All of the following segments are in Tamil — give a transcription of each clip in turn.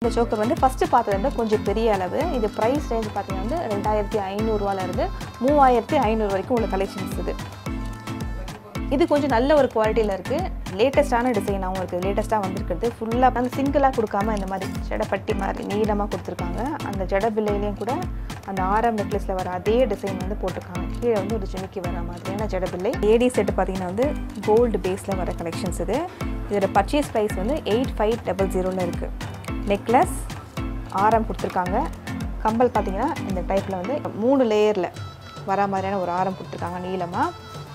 இந்த சோக்கர் வந்து ஃபஸ்ட்டு பார்த்ததை விட கொஞ்சம் பெரிய அளவு இது ப்ரைஸ் ரேஞ்ச் பார்த்தீங்கன்னா வந்து ரெண்டாயிரத்தி ஐநூறுரூவாலேருந்து மூவாயிரத்தி ஐநூறு வரைக்கும் உள்ள கலெக்ஷன்ஸ் இது இது கொஞ்சம் நல்ல ஒரு குவாலிட்டியில் இருக்குது லேட்டஸ்ட்டான டிசைனாகவும் இருக்குது லேட்டஸ்ட்டாக வந்திருக்கிறது ஃபுல்லாக வந்து சிங்கிளாக கொடுக்காம இந்த மாதிரி ஜடப்பட்டி மாதிரி நீளமாக கொடுத்துருக்காங்க அந்த ஜட பில்லையிலையும் கூட அந்த ஆரம் நெக்லஸில் வர அதே டிசைன் வந்து போட்டிருக்காங்க கீழே வந்து ஒரு ஜிமிக்கி வர மாதிரியான ஜட பில்லை ஏடி செட்டு பார்த்தீங்கன்னா வந்து கோல்டு பேஸில் வர கலெக்ஷன்ஸ் இது இதோட பர்ச்சேஸ் ப்ரைஸ் வந்து எயிட் ஃபைவ் டபுள் ஜீரோவில் இருக்குது நெக்லஸ் ஆரம் கொடுத்துருக்காங்க கம்பல் பார்த்தீங்கன்னா இந்த டைப்பில் வந்து மூணு லேயரில் வர மாதிரியான ஒரு ஆரம் கொடுத்துருக்காங்க நீளமாக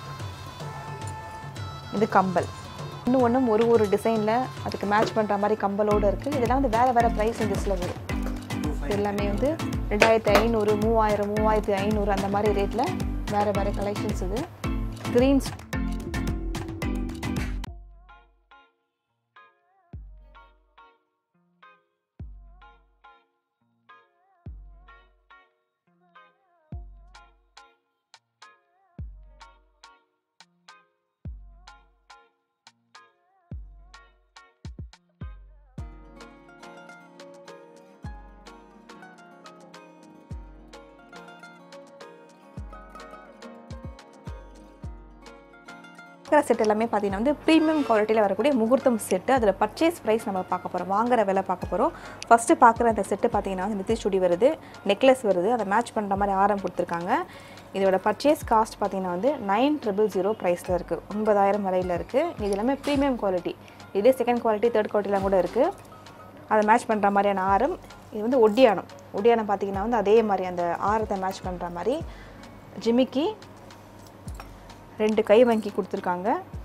இது கம்பல் இன்னும் ஒன்றும் ஒரு ஒரு டிசைனில் அதுக்கு மேட்ச் பண்ணுற மாதிரி கம்பலோடு இருக்குது இதெல்லாம் வந்து வேறு வேறு ப்ரைஸ் இண்டஸ்டில் வரும் இது எல்லாமே வந்து ரெண்டாயிரத்தி ஐநூறு மூவாயிரம் மூவாயிரத்தி ஐநூறு அந்த மாதிரி ரேட்டில் வேறு வேறு கலெக்ஷன்ஸ் இது க்ரீன்ஸ் இருக்கிற செட் எல்லாமே பார்த்தீங்கன்னா வந்து ப்ரீமியம் குவாலிட்டியில் வரக்கூடிய முகூர்த்தம் செட்டு அதில் பர்ச்சேஸ் ப்ரைஸ் நம்ம பார்க்க போகிறோம் வாங்குற விலை பார்க்க போகிறோம் ஃபஸ்ட்டு பார்க்குற அந்த செட்டு பார்த்தீங்கன்னா வந்து நித்தி சுடி வருது நெக்லஸ் வருது அதை மேட்ச் பண்ணுற மாதிரி ஆரம் கொடுத்துருக்காங்க இதோட பர்ச்சேஸ் காஸ்ட் பார்த்தீங்கன்னா வந்து நைன் ட்ரிபிள் ஜீரோ ப்ரைஸில் இருக்குது ஒன்பதாயிரம் வரையில் இருக்குது இது எல்லாமே ப்ரீமியம் குவாலிட்டி இதே செகண்ட் குவாலிட்டி தேர்ட் குவாலிட்டிலாம் கூட இருக்குது அதை மேட்ச் பண்ணுற மாதிரியான ஆரம் இது வந்து ஒட்டியானம் ஒட்டியானம் பார்த்தீங்கன்னா வந்து அதே மாதிரி அந்த ஆரத்தை மேட்ச் பண்ணுற மாதிரி ஜிமிக்கி ரெண்டு கை வங்கி கொடுத்துருக்காங்க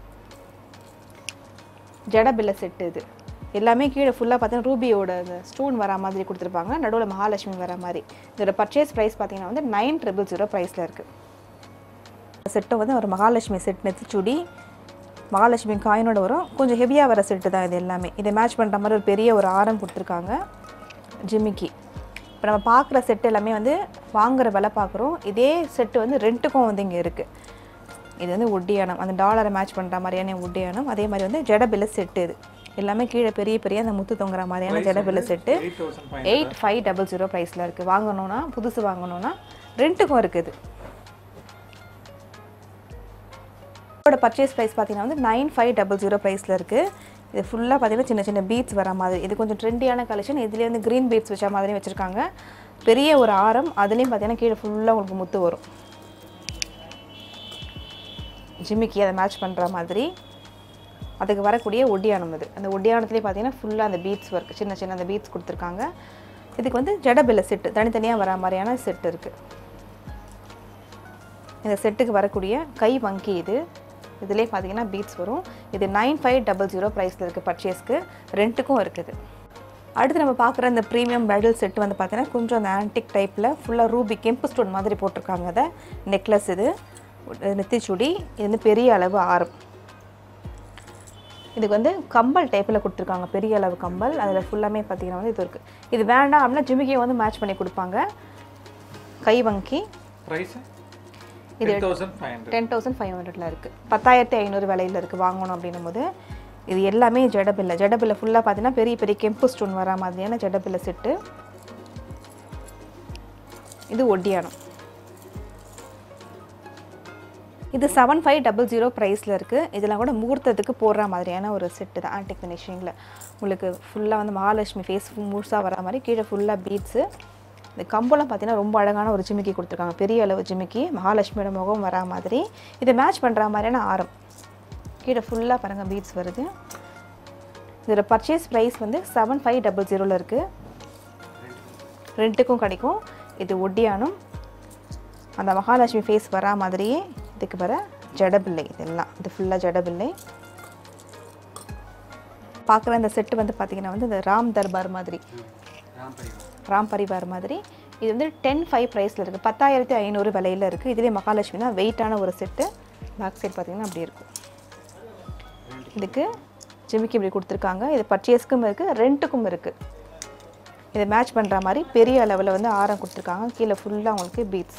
ஜடபில்ல செட்டு இது எல்லாமே கீழே ஃபுல்லாக பார்த்தீங்கன்னா ரூபியோட அந்த ஸ்டோன் வர மாதிரி கொடுத்துருப்பாங்க நடுவில் மகாலட்சுமி வர மாதிரி இதோட பர்ச்சேஸ் ப்ரைஸ் பார்த்தீங்கன்னா வந்து நைன் ட்ரிபிள் ஜீரோ ப்ரைஸில் இருக்குது செட்டை வந்து ஒரு மகாலட்சுமி செட் நெத்திச்சுடி மகாலட்சுமி காயினோட வரும் கொஞ்சம் ஹெவியாக வர செட்டு தான் இது எல்லாமே இதை மேட்ச் பண்ணுற மாதிரி ஒரு பெரிய ஒரு ஆரம் கொடுத்துருக்காங்க ஜிமிக்கி இப்போ நம்ம பார்க்குற செட் எல்லாமே வந்து வாங்குற விலை பார்க்குறோம் இதே செட்டு வந்து ரெண்ட்டுக்கும் வந்து இங்கே இருக்குது இது வந்து ஒட்டியானம் அந்த டாலரை மேட்ச் பண்ணுற மாதிரியான ஒட்டியானம் அதே மாதிரி வந்து ஜடபில்ல செட்டு இது எல்லாமே கீழே பெரிய பெரிய அந்த முத்து தொங்குற மாதிரியான ஜடபில்ல set eight five double zero ப்ரைஸில் இருக்குது வாங்கணுன்னா புதுசு வாங்கணுன்னா ரெண்ட்டுக்கும் இருக்குது இதோட பர்ச்சேஸ் ப்ரைஸ் பார்த்தீங்கன்னா வந்து நைன் ஃபைவ் டபுள் ஜீரோ ப்ரைஸில் இருக்குது இது ஃபுல்லாக பார்த்தீங்கன்னா சின்ன சின்ன பீட்ஸ் வர மாதிரி இது கொஞ்சம் ட்ரெண்டியான கலெக்ஷன் இதுலேயே வந்து க்ரீன் பீட்ஸ் வச்ச மாதிரி வச்சுருக்காங்க பெரிய ஒரு ஆரம் அதுலேயும் பார்த்தீங்கன்னா கீழே ஃபுல்லாக உங்களுக்கு முத்து வரும் ஜிமிக்கி அதை மேட்ச் பண்ணுற மாதிரி அதுக்கு வரக்கூடிய ஒட்டியானம் இது அந்த ஒட்டியானத்துலேயே பார்த்தீங்கன்னா ஃபுல்லாக அந்த பீட்ஸ் ஒர்க் சின்ன சின்ன அந்த பீட்ஸ் கொடுத்துருக்காங்க இதுக்கு வந்து ஜடபில்ல செட்டு தனித்தனியாக வர மாதிரியான செட் இருக்குது இந்த செட்டுக்கு வரக்கூடிய கை வங்கி இது இதுலேயே பார்த்தீங்கன்னா பீட்ஸ் வரும் இது நைன் ஃபைவ் டபுள் ஜீரோ ப்ரைஸில் இருக்குது பர்ச்சேஸ்க்கு ரெண்ட்டுக்கும் இருக்குது அடுத்து நம்ம பார்க்குற இந்த ப்ரீமியம் பிரைடல் செட் வந்து பார்த்தீங்கன்னா கொஞ்சம் அந்த ஆன்டிக் டைப்பில் ஃபுல்லாக ரூபி கெம்பு ஸ்டோன் மாதிரி போட்டிருக்காங்க அதை நெக்லஸ் இது நெத்திச்சுடி இது வந்து பெரிய அளவு ஆரம் இதுக்கு வந்து கம்பல் டைப்பில் கொடுத்துருக்காங்க பெரிய அளவு கம்பல் அதில் ஃபுல்லாமே பார்த்தீங்கன்னா வந்து இது இருக்குது இது வேண்டாம் அப்படின்னா ஜிமிக்கியை வந்து மேட்ச் பண்ணி கொடுப்பாங்க கை வங்கி ப்ரைஸ் இது ten thousand five hundred ten thousand five ஹண்ட்ரடில் இருக்குது பத்தாயிரத்தி ஐநூறு விலையில் இருக்குது வாங்கணும் அப்படின்னும் போது இது எல்லாமே ஜடபில்லை ஜடபில்லை ஃபுல்லாக பார்த்தீங்கன்னா பெரிய பெரிய கெம்பு ஸ்டோன் வர மாதிரியான ஜடபில்லை செட்டு இது ஒட்டியானம் இது செவன் ஃபைவ் டபுள் ஜீரோ ப்ரைஸில் இருக்குது இதெல்லாம் கூட முகூர்த்தத்துக்கு போடுற மாதிரியான ஒரு செட்டு தான் ஆன்டிக் ஃபினிஷிங்கில் உங்களுக்கு ஃபுல்லாக வந்து மகாலட்சுமி ஃபேஸ் முழுசாக வர மாதிரி கீழே ஃபுல்லாக பீட்ஸு இந்த கம்பளம் பார்த்தீங்கன்னா ரொம்ப அழகான ஒரு ஜிமிக்கி கொடுத்துருக்காங்க பெரிய அளவு ஜிமிக்கி மகாலட்சுமியோட முகம் வரா மாதிரி இதை மேட்ச் பண்ணுற மாதிரியான ஆரம் கீழே ஃபுல்லாக பாருங்கள் பீட்ஸ் வருது இதோட பர்ச்சேஸ் ப்ரைஸ் வந்து செவன் ஃபைவ் டபுள் ஜீரோவில் இருக்குது ரெண்ட்டுக்கும் கிடைக்கும் இது ஒட்டியானம் அந்த மகாலட்சுமி ஃபேஸ் வரா மாதிரியே இதுக்கு வர ஜடபில்லை இதெல்லாம் இது ஃபுல்லாக ஜடபில்லை பார்க்குற இந்த செட்டு வந்து பார்த்திங்கன்னா வந்து இந்த ராம் தர்பார் மாதிரி ராம் பரிவார் மாதிரி இது வந்து டென் ஃபைவ் ப்ரைஸில் இருக்குது பத்தாயிரத்தி ஐநூறு விலையில் இருக்குது இதுலேயே மகாலட்சுமி தான் வெயிட்டான ஒரு செட்டு பேக் சைட் பார்த்திங்கன்னா அப்படி இருக்கும் இதுக்கு ஜிமிக்கி இப்படி கொடுத்துருக்காங்க இது பர்ச்சேஸ்க்கும் இருக்குது ரெண்ட்டுக்கும் இருக்குது இதை மேட்ச் பண்ணுற மாதிரி பெரிய அளவில் வந்து ஆரம் கொடுத்துருக்காங்க கீழே ஃபுல்லாக உங்களுக்கு பீட்ஸ்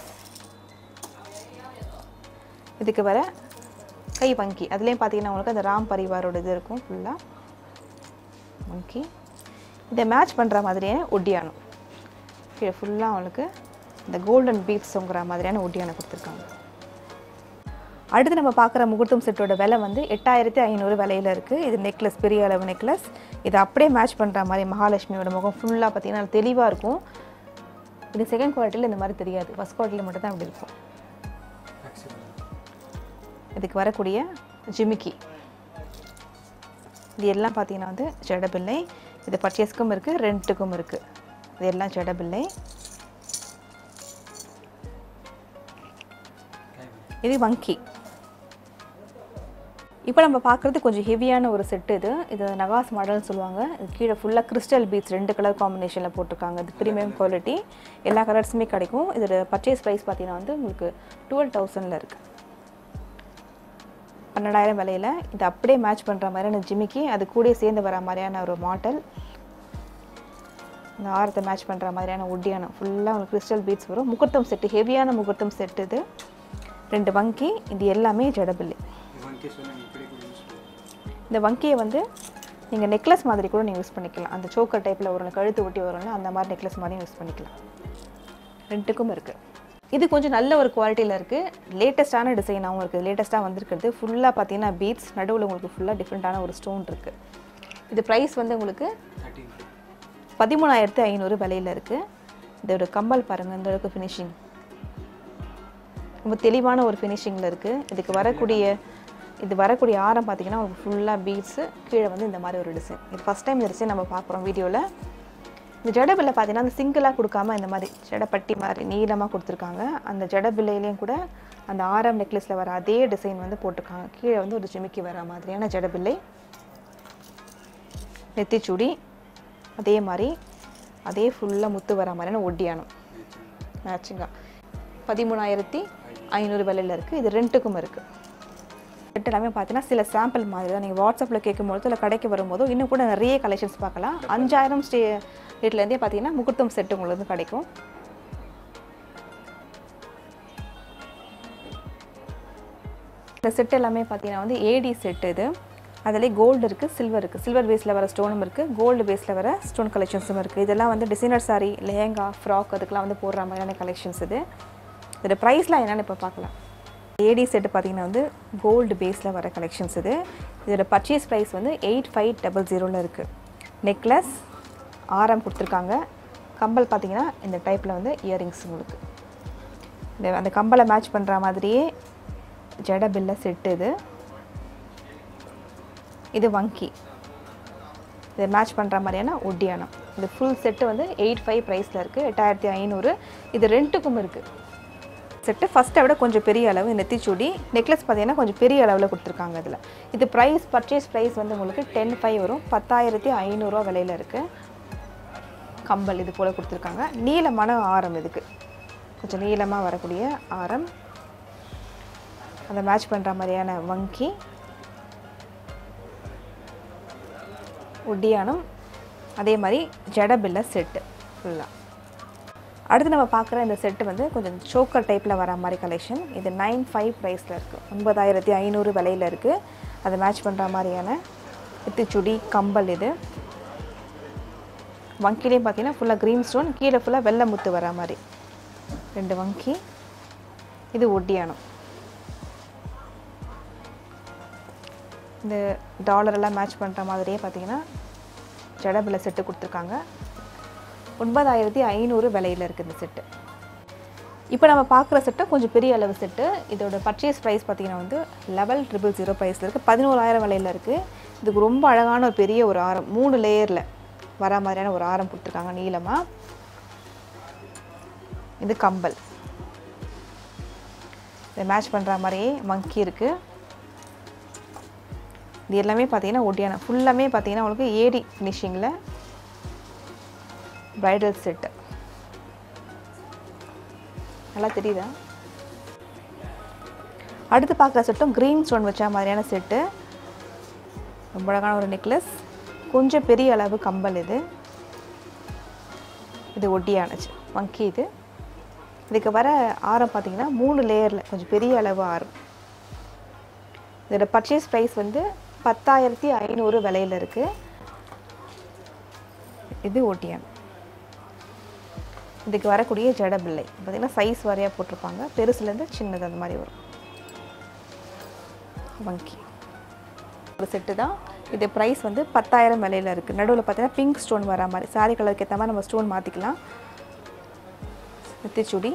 இதுக்கு வர கை வங்கி அதுலேயும் பார்த்தீங்கன்னா உங்களுக்கு அந்த ராம் பரிவாரோட இது இருக்கும் ஃபுல்லாக வங்கி இதை மேட்ச் பண்ணுற மாதிரியே ஒட்டியானம் கீழே ஃபுல்லாக அவங்களுக்கு இந்த கோல்டன் பீட்ஸ் தொங்குற மாதிரியான ஒட்டியானம் கொடுத்துருக்காங்க அடுத்து நம்ம பார்க்குற முகூர்த்தம் செட்டோட விலை வந்து எட்டாயிரத்தி ஐநூறு விலையில் இருக்குது இது நெக்லஸ் பெரிய அளவு நெக்லஸ் இது அப்படியே மேட்ச் பண்ணுற மாதிரி மகாலட்சுமியோட முகம் ஃபுல்லாக பார்த்தீங்கன்னா தெளிவாக இருக்கும் இது செகண்ட் குவாலிட்டியில் இந்த மாதிரி தெரியாது ஃபஸ்ட் குவாலிட்டியில் மட்டும் தான் அப்படி இருக்கும் இதுக்கு வரக்கூடிய ஜிமிக்கி இது எல்லாம் பார்த்தீங்கன்னா வந்து ஜடபில்லை இது பர்ச்சேஸ்க்கும் இருக்குது ரெண்ட்டுக்கும் இருக்குது இது எல்லாம் ஜடபில்லை இது வங்கி இப்போ நம்ம பார்க்குறது கொஞ்சம் ஹெவியான ஒரு செட்டு இது இது நகாஸ் மாடல்னு சொல்லுவாங்க இது கீழே ஃபுல்லாக கிறிஸ்டல் பீட்ஸ் ரெண்டு கலர் காம்பினேஷனில் போட்டிருக்காங்க இது ப்ரீமியம் குவாலிட்டி எல்லா கலர்ஸுமே கிடைக்கும் இதோட பர்ச்சேஸ் ப்ரைஸ் பார்த்தீங்கன்னா வந்து உங்களுக்கு டுவெல் தௌசண்டில் இருக்குது பன்னெண்டாயிரம் விலையில் இது அப்படியே மேட்ச் பண்ணுற மாதிரியான ஜிமிக்கி அது கூடயே சேர்ந்து வர மாதிரியான ஒரு மாடல் இந்த ஆரத்தை மேட்ச் பண்ணுற மாதிரியான ஒட்டியான ஃபுல்லாக உங்களுக்கு கிறிஸ்டல் பீட்ஸ் வரும் முகூர்த்தம் செட்டு ஹெவியான முகூர்த்தம் செட்டு இது ரெண்டு வங்கி இது எல்லாமே ஜடபில்லி இந்த வங்கியை வந்து நீங்கள் நெக்லஸ் மாதிரி கூட நீங்கள் யூஸ் பண்ணிக்கலாம் அந்த சோக்கர் டைப்பில் ஒரு கழுத்து ஒட்டி வரும்ல அந்த மாதிரி நெக்லஸ் மாதிரி யூஸ் பண்ணிக்கலாம் ரெண்டுக்கும் இருக்குது இது கொஞ்சம் நல்ல ஒரு குவாலிட்டியில் இருக்குது லேட்டஸ்ட்டான டிசைனாகவும் இருக்குது லேட்டஸ்ட்டாக வந்திருக்கிறது ஃபுல்லாக பார்த்தீங்கன்னா பீட்ஸ் நடுவில் உங்களுக்கு ஃபுல்லாக டிஃப்ரெண்ட்டான ஒரு ஸ்டோன் இருக்குது இது ப்ரைஸ் வந்து உங்களுக்கு பதிமூணாயிரத்து ஐநூறு விலையில் இருக்குது இதோட கம்பல் பாருங்கள் இந்த அளவுக்கு ஃபினிஷிங் ரொம்ப தெளிவான ஒரு ஃபினிஷிங்கில் இருக்குது இதுக்கு வரக்கூடிய இது வரக்கூடிய ஆரம் பார்த்தீங்கன்னா உங்களுக்கு ஃபுல்லாக பீட்ஸு கீழே வந்து இந்த மாதிரி ஒரு டிசைன் இது ஃபஸ்ட் டைம் இந்த டிசைன் நம்ம பார்க்குறோம் வீடியோவில் இந்த ஜடபில்ல பார்த்தீங்கன்னா அந்த சிங்கிளாக கொடுக்காம இந்த மாதிரி ஜடப்பட்டி மாதிரி நீளமாக கொடுத்துருக்காங்க அந்த ஜடபில்லையிலையும் கூட அந்த ஆரம் நெக்லஸில் வர அதே டிசைன் வந்து போட்டிருக்காங்க கீழே வந்து ஒரு ஜிமிக்கி வர மாதிரியான ஜடபில்லை நெத்திச்சுடி அதே மாதிரி அதே ஃபுல்லாக முத்து வர மாதிரியான ஒட்டியானம் மேட்சிங்காக பதிமூணாயிரத்தி ஐநூறு விலையில் இருக்குது இது ரெண்ட்டுக்கும் இருக்குது செட் எல்லாமே பார்த்தீங்கன்னா சில சாம்பிள் மாதிரி தான் நீங்கள் வாட்ஸ்அப்பில் கேட்கும்போது இல்லை கடைக்கு வரும்போதோ இன்னும் கூட நிறைய கலெக்ஷன்ஸ் பார்க்கலாம் அஞ்சாயிரம் ஸ்டே ரேட்லேருந்தே பார்த்தீங்கன்னா முகூர்த்தம் செட்டு உங்களுக்கு வந்து கிடைக்கும் இந்த செட் எல்லாமே பார்த்தீங்கன்னா வந்து ஏடி செட் இது அதிலே கோல்டு இருக்குது சில்வர் இருக்குது சில்வர் பேஸில் வர ஸ்டோனும் இருக்குது கோல்டு பேஸில் வர ஸ்டோன் கலெக்ஷன்ஸும் இருக்குது இதெல்லாம் வந்து டிசைனர் சாரி லெஹங்கா ஃப்ராக் அதுக்கெலாம் வந்து போடுற மாதிரியான கலெக்ஷன்ஸ் இது இதோட ப்ரைஸ்லாம் என்னென்னு இப்போ பார்க்கலாம் ஏடி செட்டு பார்த்தீங்கன்னா வந்து கோல்டு பேஸில் வர கலெக்ஷன்ஸ் இது இதோட பர்ச்சேஸ் ப்ரைஸ் வந்து எயிட் ஃபைவ் டபுள் ஜீரோவில் இருக்குது நெக்லஸ் ஆரம் கொடுத்துருக்காங்க கம்பல் பார்த்தீங்கன்னா இந்த டைப்பில் வந்து இயரிங்ஸ் உங்களுக்கு இந்த அந்த கம்பலை மேட்ச் பண்ணுற மாதிரியே ஜட பில்ல செட்டு இது இது வங்கி இதை மேட்ச் பண்ணுற மாதிரியான ஒட்டியானம் இது ஃபுல் செட்டு வந்து எயிட் ஃபைவ் ப்ரைஸில் இருக்குது எட்டாயிரத்தி ஐநூறு இது ரெண்ட்டுக்கும் இருக்குது செட்டு ஃபஸ்ட்டை விட கொஞ்சம் பெரிய அளவு நெத்திச்சூடி நெக்லஸ் பார்த்தீங்கன்னா கொஞ்சம் பெரிய அளவில் கொடுத்துருக்காங்க இதில் இது ப்ரைஸ் பர்ச்சேஸ் ப்ரைஸ் வந்து உங்களுக்கு டென் ஃபைவ் வரும் பத்தாயிரத்தி ஐநூறுரூவா விலையில் இருக்குது கம்பல் இது போல் கொடுத்துருக்காங்க நீளமான ஆரம் இதுக்கு கொஞ்சம் நீளமாக வரக்கூடிய ஆரம் அதை மேட்ச் பண்ணுற மாதிரியான வங்கி ஒட்டியானம் அதே மாதிரி ஜடபில்ல செட்டு ஃபுல்லாக அடுத்து நம்ம பார்க்குற இந்த செட்டு வந்து கொஞ்சம் சோக்கர் டைப்பில் வர மாதிரி கலெக்ஷன் இது நைன் ஃபைவ் ப்ரைஸில் இருக்குது ஒன்பதாயிரத்தி ஐநூறு விலையில் இருக்குது அதை மேட்ச் பண்ணுற மாதிரியான சுடி கம்பல் இது வங்கிலையும் பார்த்தீங்கன்னா ஃபுல்லாக க்ரீன் ஸ்டோன் கீழே ஃபுல்லாக வெள்ளை முத்து வர மாதிரி ரெண்டு வங்கி இது ஒட்டியானம் இந்த டாலர் எல்லாம் மேட்ச் பண்ணுற மாதிரியே பார்த்தீங்கன்னா ஜடபில் செட்டு கொடுத்துருக்காங்க ஒன்பதாயிரத்தி ஐநூறு விலையில் இருக்குது இந்த செட்டு இப்போ நம்ம பார்க்குற செட்டு கொஞ்சம் பெரிய அளவு செட்டு இதோட பர்ச்சேஸ் ப்ரைஸ் பார்த்தீங்கன்னா வந்து லெவல் ட்ரிபிள் ஜீரோ ப்ரைஸில் இருக்குது பதினோராயிரம் விலையில் இருக்குது இதுக்கு ரொம்ப அழகான ஒரு பெரிய ஒரு ஆரம் மூணு லேயரில் வர மாதிரியான ஒரு ஆரம் கொடுத்துருக்காங்க நீளமாக இது கம்பல் இதை மேட்ச் பண்ணுற மாதிரியே மங்கி இருக்குது இது எல்லாமே பார்த்தீங்கன்னா ஒட்டியான ஃபுல்லாமே பார்த்தீங்கன்னா உங்களுக்கு ஏடி ஃபினிஷிங்கில் ப்ரைடல் செட்டு நல்லா தெரியுதா அடுத்து பார்க்குற செட்டும் க்ரீன் ஸ்டோன் வச்ச மாதிரியான செட்டு ரொம்ப அழகான ஒரு நெக்லஸ் கொஞ்சம் பெரிய அளவு கம்பல் இது இது ஒட்டியானச்சு வங்கி இது இதுக்கு வர ஆரம் பார்த்தீங்கன்னா மூணு லேயரில் கொஞ்சம் பெரிய அளவு ஆரம் இதோட பர்ச்சேஸ் ப்ரைஸ் வந்து பத்தாயிரத்தி ஐநூறு விலையில் இருக்குது இது ஒட்டியான் இதுக்கு வரக்கூடிய ஜடபிள்ளை பார்த்தீங்கன்னா சைஸ் வாரியாக போட்டிருப்பாங்க பெருசுலேருந்து சின்னது அந்த மாதிரி வரும் வங்கி ஒரு செட்டு தான் இது ப்ரைஸ் வந்து பத்தாயிரம் விலையில் இருக்குது நடுவில் பார்த்தீங்கன்னா பிங்க் ஸ்டோன் வர மாதிரி சாரி கலருக்கு ஏற்ற மாதிரி நம்ம ஸ்டோன் மாற்றிக்கலாம் நெத்திச்சுடி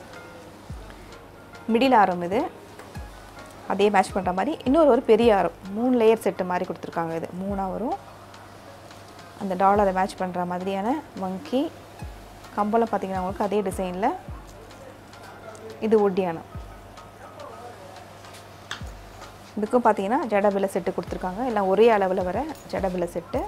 மிடில் ஆரம் இது அதே மேட்ச் பண்ணுற மாதிரி இன்னொரு ஒரு பெரிய ஆரம் மூணு லேயர் செட்டு மாதிரி கொடுத்துருக்காங்க இது மூணாக வரும் அந்த டாலரை மேட்ச் பண்ணுற மாதிரியான வங்கி கம்பளம் பார்த்தீங்கன்னா உங்களுக்கு அதே டிசைனில் இது ஒட்டியானம் இதுக்கும் பார்த்தீங்கன்னா ஜடபில செட்டு கொடுத்துருக்காங்க எல்லாம் ஒரே அளவில் வர ஜடபில செட்டு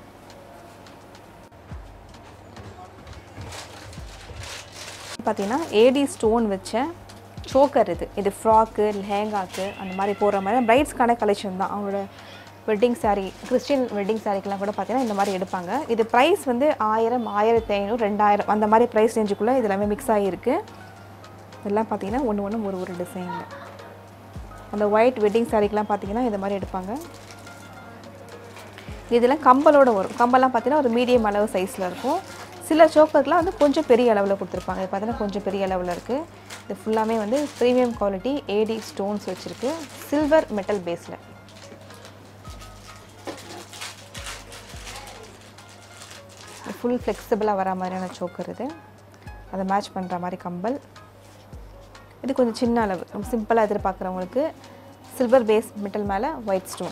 பார்த்தீங்கன்னா ஏடி ஸ்டோன் வச்ச சோக்கர் இது இது ஃப்ராக்கு லெஹங்காக்கு அந்த மாதிரி போடுற மாதிரி பிரைட்ஸ்க்கான கலெக்ஷன் தான் அவங்களோட வெட்டிங் saree கிறிஸ்டின் வெட்டிங் சாரிக்கெலாம் கூட பார்த்தீங்கன்னா இந்த மாதிரி எடுப்பாங்க இது ப்ரைஸ் வந்து ஆயிரம் ஆயிரத்தி ஐநூறு ரெண்டாயிரம் அந்த மாதிரி ப்ரைஸ் ரேஞ்சுக்குள்ளே இது எல்லாமே மிக்ஸ் ஆகியிருக்கு இதெல்லாம் பார்த்தீங்கன்னா ஒன்று ஒன்று ஒரு ஒரு டிசைனில் அந்த ஒயிட் வெட்டிங் சாரிக்கெலாம் பார்த்தீங்கன்னா இந்த மாதிரி எடுப்பாங்க இதெல்லாம் கம்பலோட வரும் கம்பெல்லாம் பார்த்தீங்கன்னா ஒரு மீடியம் அளவு சைஸில் இருக்கும் சில சோக்கர்லாம் வந்து கொஞ்சம் பெரிய அளவில் கொடுத்துருப்பாங்க இது பார்த்தீங்கன்னா கொஞ்சம் பெரிய அளவில் இருக்குது இது ஃபுல்லாமே வந்து ப்ரீமியம் குவாலிட்டி ஏடி ஸ்டோன்ஸ் வச்சுருக்கு சில்வர் மெட்டல் பேஸில் ஃபுல் ஃப்ளெக்சிபிளாக வர மாதிரியான சோக்கர் இது அதை மேட்ச் பண்ணுற மாதிரி கம்பல் இது கொஞ்சம் சின்ன அளவு ரொம்ப சிம்பிளாக எதிர்பார்க்குறவங்களுக்கு சில்வர் பேஸ் மெட்டல் மேலே ஒயிட் ஸ்டோன்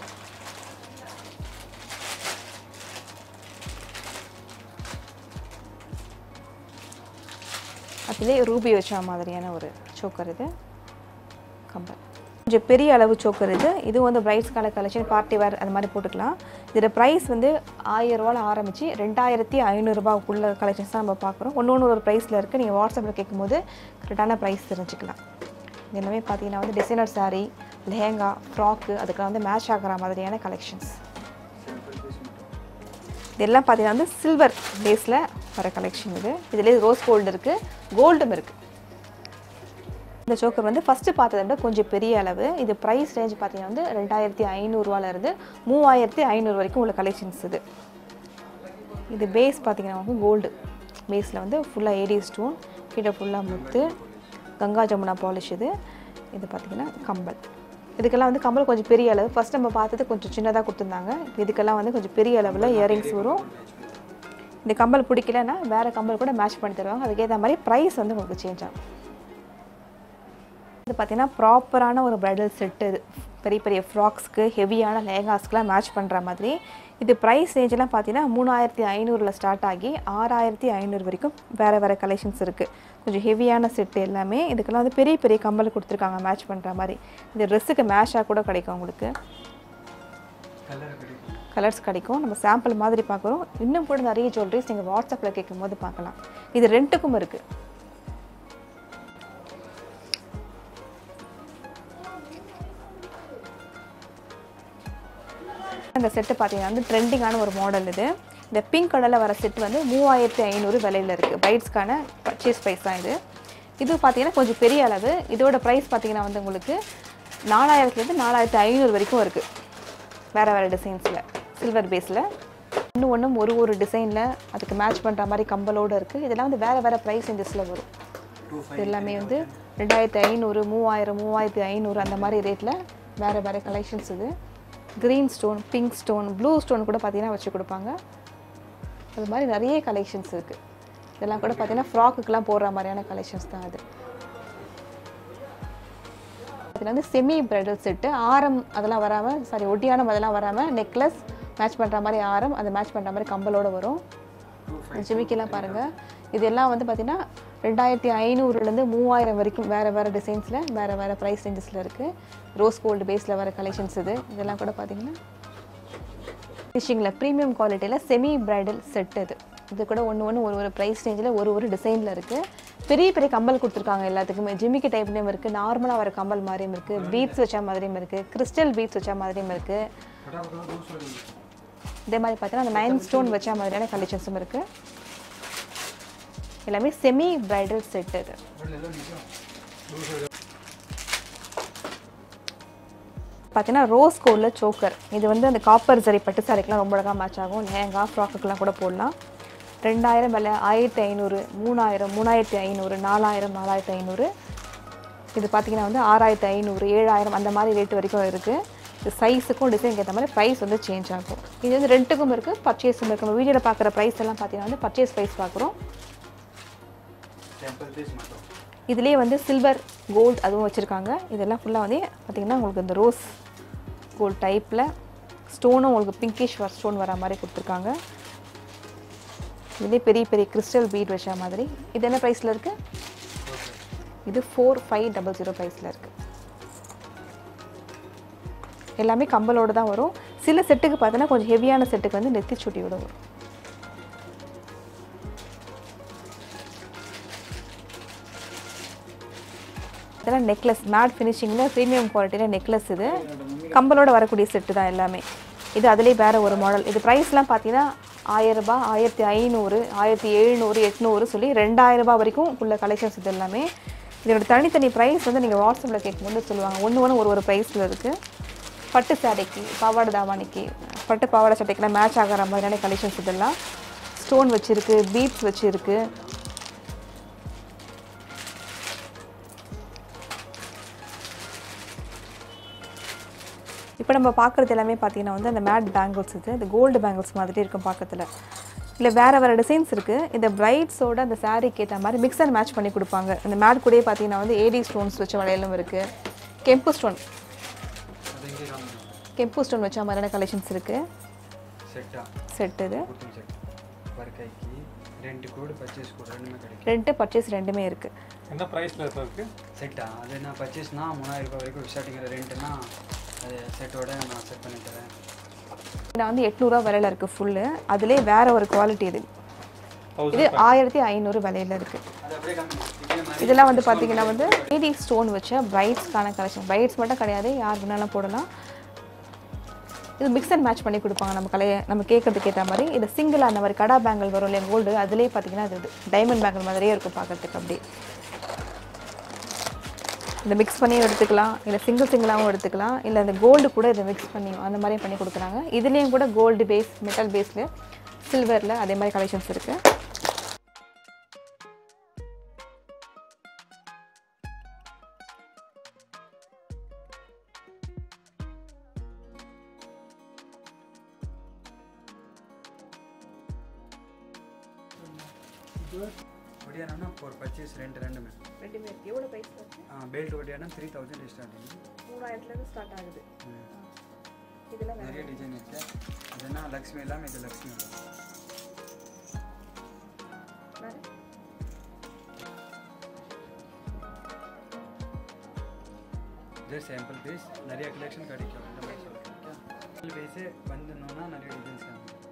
அதிலே ரூபி வச்ச மாதிரியான ஒரு சோக்கர் இது கம்பல் கொஞ்சம் பெரிய அளவு சோக்கர் இது இது வந்து பிரைட்ஸ்க்கான கலெக்ஷன் பார்ட்டி வேர் அந்த மாதிரி போட்டுக்கலாம் இதோட ப்ரைஸ் வந்து ஆயிரம் ரூபாயில் ஆரம்பித்து ரெண்டாயிரத்தி ஐநூறுரூபாக்குள்ள கலெக்ஷன்ஸ் தான் நம்ம பார்க்குறோம் ஒன்று ஒன்று ஒரு ப்ரைஸில் இருக்குது நீங்கள் வாட்ஸ்அப்பில் கேட்கும்போது கரெக்டான ப்ரைஸ் தெரிஞ்சுக்கலாம் இது எல்லாமே பார்த்தீங்கன்னா வந்து டிசைனர் saree லெஹங்கா ஃப்ராக்கு அதுக்கெல்லாம் வந்து மேட்ச் ஆகிற மாதிரியான கலெக்ஷன்ஸ் இதெல்லாம் பார்த்தீங்கன்னா வந்து சில்வர் பேஸில் வர கலெக்ஷன் இது இதுலேயே ரோஸ் கோல்டு இருக்குது கோல்டும் இருக்குது இந்த சோக்கர் வந்து ஃபஸ்ட்டு பார்த்ததை விட கொஞ்சம் பெரிய அளவு இது ப்ரைஸ் ரேஞ்ச் பார்த்தீங்கன்னா வந்து ரெண்டாயிரத்தி ஐநூறுரூவாலேருந்து மூவாயிரத்தி ஐநூறு வரைக்கும் உள்ள கலெக்ஷன்ஸ் இது இது பேஸ் பார்த்தீங்கன்னா வந்து கோல்டு பேஸில் வந்து ஃபுல்லாக ஏடி ஸ்டோன் கீழே ஃபுல்லாக முத்து கங்கா ஜமுனா பாலிஷ் இது இது பார்த்தீங்கன்னா கம்பல் இதுக்கெல்லாம் வந்து கம்பல் கொஞ்சம் பெரிய அளவு ஃபஸ்ட் நம்ம பார்த்தது கொஞ்சம் சின்னதாக கொடுத்துருந்தாங்க இதுக்கெல்லாம் வந்து கொஞ்சம் பெரிய அளவில் இயரிங்ஸ் வரும் இந்த கம்பல் பிடிக்கலன்னா வேறு கம்பல் கூட மேட்ச் பண்ணி தருவாங்க அதுக்கேற்ற மாதிரி ப்ரைஸ் வந்து உங்களுக்கு சேஞ்ச் ஆகும் இது பார்த்தீங்கன்னா ப்ராப்பரான ஒரு ப்ரைடல் செட்டு இது பெரிய பெரிய ஃப்ராக்ஸ்க்கு ஹெவியான லேகாஸ்க்குலாம் மேட்ச் பண்ணுற மாதிரி இது ப்ரைஸ் ரேஞ்செல்லாம் பார்த்தீங்கன்னா மூணாயிரத்தி ஐநூறில் ஸ்டார்ட் ஆகி ஆறாயிரத்தி ஐநூறு வரைக்கும் வேறு வேறு கலெக்ஷன்ஸ் இருக்குது கொஞ்சம் ஹெவியான செட்டு எல்லாமே இதுக்கெல்லாம் வந்து பெரிய பெரிய கம்பல் கொடுத்துருக்காங்க மேட்ச் பண்ணுற மாதிரி இந்த ட்ரெஸ்ஸுக்கு மேட்சாக கூட கிடைக்கும் உங்களுக்கு கலர்ஸ் கிடைக்கும் நம்ம சாம்பிள் மாதிரி பார்க்குறோம் இன்னும் கூட நிறைய ஜுவல்லரிஸ் நீங்கள் வாட்ஸ்அப்பில் கேட்கும்போது பார்க்கலாம் இது ரெண்டுக்கும் இருக்குது இந்த செட்டு பார்த்தீங்கன்னா வந்து ட்ரெண்டிங்கான ஒரு மாடல் இது இந்த பிங்க் கலரில் வர செட் வந்து மூவாயிரத்தி ஐநூறு விலையில் இருக்குது பைட்ஸ்க்கான பர்ச்சேஸ் ப்ரைஸ் தான் இது இது பார்த்தீங்கன்னா கொஞ்சம் பெரிய அளவு இதோட ப்ரைஸ் பார்த்தீங்கன்னா வந்து உங்களுக்கு நாலாயிரத்துலேருந்து நாலாயிரத்தி ஐநூறு வரைக்கும் இருக்குது வேறு வேறு டிசைன்ஸில் சில்வர் பேஸில் இன்னும் ஒன்றும் ஒரு ஒரு டிசைனில் அதுக்கு மேட்ச் பண்ணுற மாதிரி கம்பலோடு இருக்குது இதெல்லாம் வந்து வேறு வேறு ப்ரைஸ் ரேஞ்சஸில் வரும் இது எல்லாமே வந்து ரெண்டாயிரத்தி ஐநூறு மூவாயிரம் மூவாயிரத்தி ஐநூறு அந்த மாதிரி ரேட்டில் வேறு வேறு கலெக்ஷன்ஸ் இது green stone pink stone blue stone கூட பார்த்தீங்கன்னா வச்சு கொடுப்பாங்க அது மாதிரி நிறைய கலெக்ஷன்ஸ் இருக்குது இதெல்லாம் கூட பார்த்தீங்கன்னா ஃப்ராக்குக்கெலாம் போடுற மாதிரியான கலெக்ஷன்ஸ் தான் அது இதில் வந்து செமி பிரைடல் செட்டு ஆரம் அதெல்லாம் வராமல் சாரி ஒட்டியானம் அதெல்லாம் வராமல் நெக்லஸ் மேட்ச் பண்ணுற மாதிரி ஆரம் அது மேட்ச் பண்ணுற மாதிரி கம்பலோட வரும் ஜிமிக்கெல்லாம் பாருங்கள் இதெல்லாம் வந்து பார்த்திங்கன்னா ரெண்டாயிரத்தி ஐநூறுலேருந்து மூவாயிரம் வரைக்கும் வேறு வேறு டிசைன்ஸில் வேறு வேறு ப்ரைஸ் ரேஞ்சஸில் இருக்குது ரோஸ் கோல்டு பேஸில் வர கலெக்ஷன்ஸ் இது இதெல்லாம் கூட பார்த்தீங்கன்னா ஃபிஷிங்கில் ப்ரீமியம் குவாலிட்டியில் செமி பிரைடல் செட் இது இது கூட ஒன்று ஒன்று ஒரு ஒரு ப்ரைஸ் ரேஞ்சில் ஒரு ஒரு டிசைனில் இருக்குது பெரிய பெரிய கம்பல் கொடுத்துருக்காங்க எல்லாத்துக்குமே ஜிமிக்கி டைப்லேயும் இருக்குது நார்மலாக வர கம்பல் மாதிரியும் இருக்குது பீட்ஸ் வச்ச மாதிரியும் இருக்குது கிறிஸ்டல் பீட்ஸ் வச்ச மாதிரியும் இருக்குது இதே மாதிரி பார்த்தீங்கன்னா அந்த நைன் ஸ்டோன் வச்ச மாதிரியான கலெக்ஷன்ஸும் இருக்குது எல்லாமே செமி பிரைடல் செட் இது பார்த்தீங்கன்னா ரோஸ் கோல்டில் சோக்கர் இது வந்து அந்த காப்பர் சரி பட்டு சாரிக்கெலாம் ரொம்ப அழகாக மேட்ச் ஆகும் லேங்கா ஃப்ராக்குக்கெலாம் கூட போடலாம் ரெண்டாயிரம் விலை ஆயிரத்தி ஐநூறு மூணாயிரம் மூணாயிரத்தி ஐநூறு நாலாயிரம் நாலாயிரத்தி ஐநூறு இது பார்த்தீங்கன்னா வந்து ஆறாயிரத்தி ஐநூறு ஏழாயிரம் அந்த மாதிரி ரேட் வரைக்கும் இருக்குது இது சைஸுக்கும் டிசைனுக்கு ஏற்ற மாதிரி ப்ரைஸ் வந்து சேஞ்ச் ஆகும் இது வந்து ரெண்ட்டுக்கும் இருக்குது பர்ச்சேஸும் இருக்குது நம்ம வீடியோவில் பார்க்குற ப்ரைஸ் எல்லாம் பார்த்தீங்கன்னா வந்து பர்ச்சேஸ் ப்ரைஸ் பார்க்குறோம் டெம்பிள் பீஸ் மட்டும் இதுலேயே வந்து சில்வர் கோல்டு அதுவும் வச்சுருக்காங்க இதெல்லாம் ஃபுல்லாக வந்து பார்த்திங்கன்னா உங்களுக்கு இந்த ரோஸ் கோல்ட் டைப்பில் ஸ்டோனும் உங்களுக்கு பிங்கிஷ் வர் ஸ்டோன் வர மாதிரி கொடுத்துருக்காங்க இதுலேயே பெரிய பெரிய கிறிஸ்டல் பீட் வச்ச மாதிரி இது என்ன ப்ரைஸில் இருக்குது இது ஃபோர் ஃபைவ் டபுள் ஜீரோ ப்ரைஸில் இருக்குது எல்லாமே கம்பலோடு தான் வரும் சில செட்டுக்கு பார்த்தீங்கன்னா கொஞ்சம் ஹெவியான செட்டுக்கு வந்து நெத்தி சுட்டியோட வரும் இதெல்லாம் நெக்லஸ் மேட் ஃபினிஷிங்கில் ப்ரீமியம் குவாலிட்டியில் நெக்லஸ் இது கம்பலோட வரக்கூடிய செட்டு தான் எல்லாமே இது அதுலேயே வேறு ஒரு மாடல் இது ப்ரைஸ்லாம் பார்த்தீங்கன்னா ஆயிரரூபா ஆயிரத்தி ஐநூறு ஆயிரத்தி எழுநூறு எட்நூறு சொல்லி ரெண்டாயிரம் ரூபாய் வரைக்கும் உள்ள கலெக்ஷன்ஸ் இது எல்லாமே இதோட தனித்தனி ப்ரைஸ் வந்து நீங்கள் வாட்ஸ்அப்பில் கேட்கும்போது சொல்லுவாங்க ஒன்று ஒன்று ஒரு ஒரு ப்ரைஸில் இருக்குது பட்டு சாரிக்கு பாவாடை தாவாணிக்கு பட்டு பாவாடை சட்டைக்கெல்லாம் மேட்ச் ஆகிற மாதிரியான கலெக்ஷன்ஸ் இதெல்லாம் ஸ்டோன் வச்சுருக்கு பீட்ஸ் வச்சுருக்கு இப்போ நம்ம பார்க்குறது எல்லாமே பார்த்தீங்கன்னா வந்து அந்த மேட் பேங்கிள்ஸ் இது இந்த கோல்டு பேங்கிள்ஸ் மாதிரி இருக்கும் பார்க்கறதுல இல்லை வேறு வேறு டிசைன்ஸ் இருக்குது இந்த பிரைட்ஸோட அந்த சாரீக்கு ஏற்ற மாதிரி மிக்ஸ் அண்ட் மேட்ச் பண்ணி கொடுப்பாங்க அந்த மேட் கூடயே பார்த்தீங்கன்னா வந்து ஏடி ஸ்டோன்ஸ் வச்ச வளையலும் இருக்குது கெம்பு ஸ்டோன் அது இங்கே காமிக்கும் கெம்பு ஸ்டோன் வச்ச மாதிரியான கலெக்ஷன்ஸ் இருக்குது செட்டா செட் இது குட்டும் செட் வர்க்கைக்கு ரெண்டு கோடு பர்ச்சேஸ் கோடு ரெண்டுமே கிடைக்கும் ரெண்டு பர்ச்சேஸ் ரெண்டுமே இருக்குது என்ன ப்ரைஸில் இருக்கு செட்டா அது என்ன பர்ச்சேஸ்னா மூணாயிரம் ரூபாய் வரைக்கும் ஸ்டார்டிங்கில் ரெண்டுனா அது செட்டோட நான் செட் பண்ணி தரேன் நான் வந்து எட்நூறுவா விலையில் இருக்குது ஃபுல்லு அதுலேயே வேறு ஒரு குவாலிட்டி இது இது ஆயிரத்தி ஐநூறு விலையில் இருக்குது அது அப்படியே காமிக்கும் இதே மாதிரி இதெல்லாம் வந்து பார்த்தீங்கன்னா வந்து ஏடி ஸ்டோன் வச்ச பிரைட்ஸ்க்கான கலெக்ஷன் பிரைட்ஸ் மட்டும் கிடையாது யார் வேணாலும் போடலாம் இது மிக்ஸ் அண்ட் மேட்ச் பண்ணி கொடுப்பாங்க நம்ம கலையை நம்ம கேட்கறதுக்கு ஏற்ற மாதிரி இது சிங்கிள் அந்த மாதிரி கடா பேங்கிள் வரும் இல்லையா கோல்டு அதுலேயே பார்த்தீங்கன்னா அது டைமண்ட் பேங்கிள் மாதிரியே இருக்கும் பார்க்கறதுக்கு அப்படியே இந்த மிக்ஸ் பண்ணியும் எடுத்துக்கலாம் இல்லை சிங்கிள் சிங்கிளாகவும் எடுத்துக்கலாம் இல்லை இந்த கோல்டு கூட இதை மிக்ஸ் பண்ணியும் அந்த மாதிரியும் பண்ணி கொடுக்குறாங்க இதுலேயும் கூட கோல்டு பேஸ் மெட்டல் பேஸில் சில்வரில் அதே மாதிரி கலெக்ஷன்ஸ் இருக்குது ஒடியானா ஃபோர் பர்ச்சேஸ் ரெண்டு ரெண்டுமே ரெண்டுமே எவ்வளோ ப்ரைஸ் பெல்ட் ஒடியானா த்ரீ தௌசண்ட் ஸ்டார்டிங் மூணாயிரத்துலேருந்து ஸ்டார்ட் ஆகுது இதெல்லாம் நிறைய டிசைன் இருக்கு அதுனா லக்ஷ்மி இல்லாமல் இது லக்ஷ்மி வரும். இது சாம்பிள் பீஸ் நிறைய கலெக்ஷன் கிடைக்கும் இந்த மாதிரி சொல்கிறேன் பேஸே வந்துடணும்னா நிறைய டிசைன்ஸ் காமிக்கும்